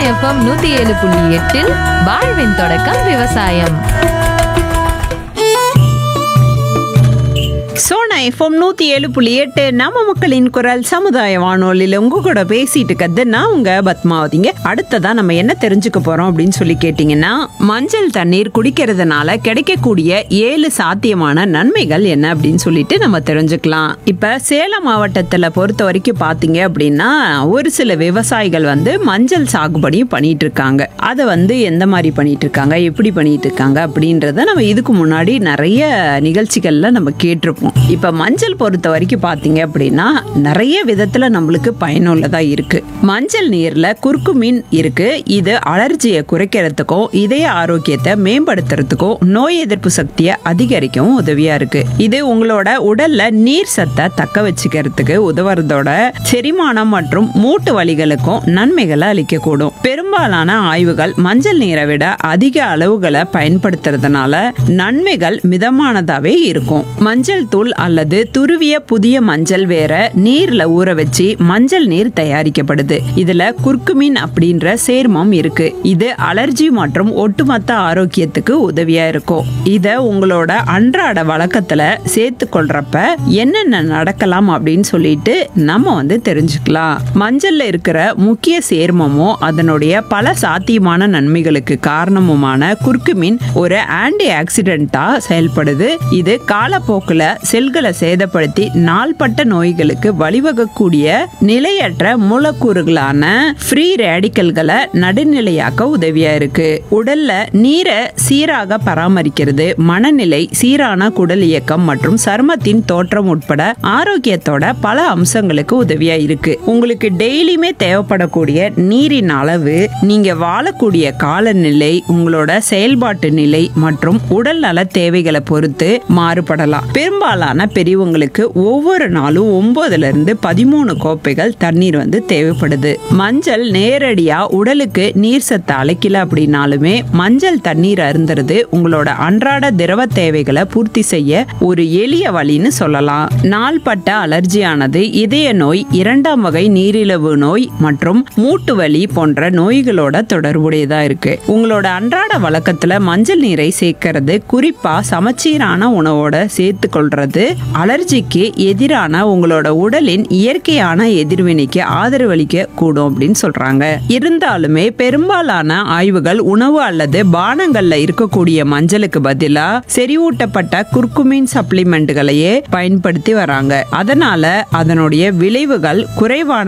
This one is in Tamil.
எஃப்எம் நூத்தி ஏழு புள்ளி எட்டில் வாழ்வின் தொடக்கம் விவசாயம் சோனா எஃப்எம் நூத்தி ஏழு புள்ளி எட்டு நம்ம மக்களின் குரல் சமுதாய வானொலியில உங்க கூட பேசிட்டு இருக்கிறது நான் உங்க பத்மாவதிங்க அடுத்ததா நம்ம என்ன தெரிஞ்சுக்க போறோம் அப்படின்னு சொல்லி கேட்டீங்கன்னா மஞ்சள் தண்ணீர் குடிக்கிறதுனால கிடைக்கக்கூடிய ஏழு சாத்தியமான நன்மைகள் என்ன அப்படின்னு சொல்லிட்டு நம்ம தெரிஞ்சுக்கலாம் இப்ப சேலம் மாவட்டத்துல பொறுத்த வரைக்கும் பாத்தீங்க அப்படின்னா ஒரு சில விவசாயிகள் வந்து மஞ்சள் சாகுபடியும் பண்ணிட்டு இருக்காங்க அதை வந்து எந்த மாதிரி பண்ணிட்டு இருக்காங்க எப்படி பண்ணிட்டு இருக்காங்க அப்படின்றத நம்ம இதுக்கு முன்னாடி நிறைய நிகழ்ச்சிகள்ல நம்ம கேட்டிருப்போம் இப்ப மஞ்சள் பொறுத்த வரைக்கும் பாத்தீங்க அப்படின்னா நிறைய விதத்துல நம்மளுக்கு பயனுள்ளதா இருக்கு மஞ்சள் நீர்ல குறுக்கு மீன் இருக்கு இது அலர்ஜியை குறைக்கிறதுக்கும் இதய ஆரோக்கியத்தை மேம்படுத்துறதுக்கும் நோய் எதிர்ப்பு சக்தியை அதிகரிக்கவும் உதவியா இருக்கு இது உங்களோட உடல்ல நீர் சத்தை தக்க வச்சுக்கிறதுக்கு உதவுறதோட செரிமானம் மற்றும் மூட்டு வலிகளுக்கும் நன்மைகளை அளிக்கக்கூடும் பெரும்பாலான ஆய்வுகள் மஞ்சள் நீரை விட அதிக அளவுகளை பயன்படுத்துறதுனால நன்மைகள் மிதமானதாவே இருக்கும் மஞ்சள் தூள் அல்லது துருவிய புதிய மஞ்சள் வேற நீர்ல ஊற வச்சு மஞ்சள் நீர் தயாரிக்கப்படுது இதுல குர்குமின் அப்படின்ற சேர்மம் இருக்கு இது அலர்ஜி மற்றும் ஒட்டுமொத்த ஆரோக்கியத்துக்கு உதவியா இருக்கும் இத உங்களோட அன்றாட வழக்கத்துல சேர்த்து கொள்றப்ப என்னென்ன நடக்கலாம் அப்படின்னு சொல்லிட்டு நம்ம வந்து தெரிஞ்சுக்கலாம் மஞ்சள்ல இருக்கிற முக்கிய சேர்மமும் அதனுடைய பல சாத்தியமான நன்மைகளுக்கு காரணமுமான குர்குமின் ஒரு ஆன்டி ஆக்சிடென்ட்டா செயல்படுது இது காலப்போக்குல செல்களை சேதப்படுத்தி நாள்பட்ட நோய்களுக்கு வழிவகக்கூடிய நிலையற்ற மூலக்கூறுகளான ஃப்ரீ ரேடிக்கல்களை நடுநிலையாக்க உதவியா இருக்கு உடல்ல நீரை சீராக பராமரிக்கிறது மனநிலை சீரான குடல் இயக்கம் மற்றும் சருமத்தின் தோற்றம் உட்பட ஆரோக்கியத்தோட பல அம்சங்களுக்கு உதவியா இருக்கு உங்களுக்கு டெய்லியுமே தேவைப்படக்கூடிய நீரின் அளவு நீங்க வாழக்கூடிய காலநிலை உங்களோட செயல்பாட்டு நிலை மற்றும் உடல் நல தேவைகளை பொறுத்து மாறுபடலாம் பெரும்பாலான பெரியவங்களுக்கு ஒவ்வொரு நாளும் ஒன்பதுல இருந்து பதிமூணு கோப்பைகள் தண்ணீர் வந்து தேவைப்படுது மஞ்சள் நேரடியா உடலுக்கு நீர் சத்து அழைக்கல அப்படின்னாலுமே மஞ்சள் தண்ணீர் அருந்துறது உங்களோட அன்றாட திரவ தேவைகளை பூர்த்தி செய்ய ஒரு எளிய வழின்னு சொல்லலாம் நாள்பட்ட அலர்ஜியானது இதய நோய் இரண்டாம் வகை நீரிழிவு நோய் மற்றும் மூட்டு வலி போன்ற நோய்களோட தொடர்புடையதா இருக்கு உங்களோட அன்றாட வழக்கத்துல மஞ்சள் நீரை சேர்க்கறது குறிப்பா சமச்சீரான உணவோட சேர்த்து கொள்றது அலர்ஜிக்கு எதிரான உங்களோட உடலின் இயற்கையான எதிர்வினைக்கு ஆதரவளிக்க கூடும் அப்படின்னு சொல்றாங்க இருந்தாலுமே பெரும்பாலான ஆய்வுகள் உணவு அல்லது பானங்கள்ல இருக்கக்கூடிய மஞ்சளுக்கு பதிலா செறிவூட்டப்பட்ட குர்குமின் சப்ளிமெண்ட்களையே பயன்படுத்தி வராங்க அதனால அதனுடைய விளைவுகள் குறைவான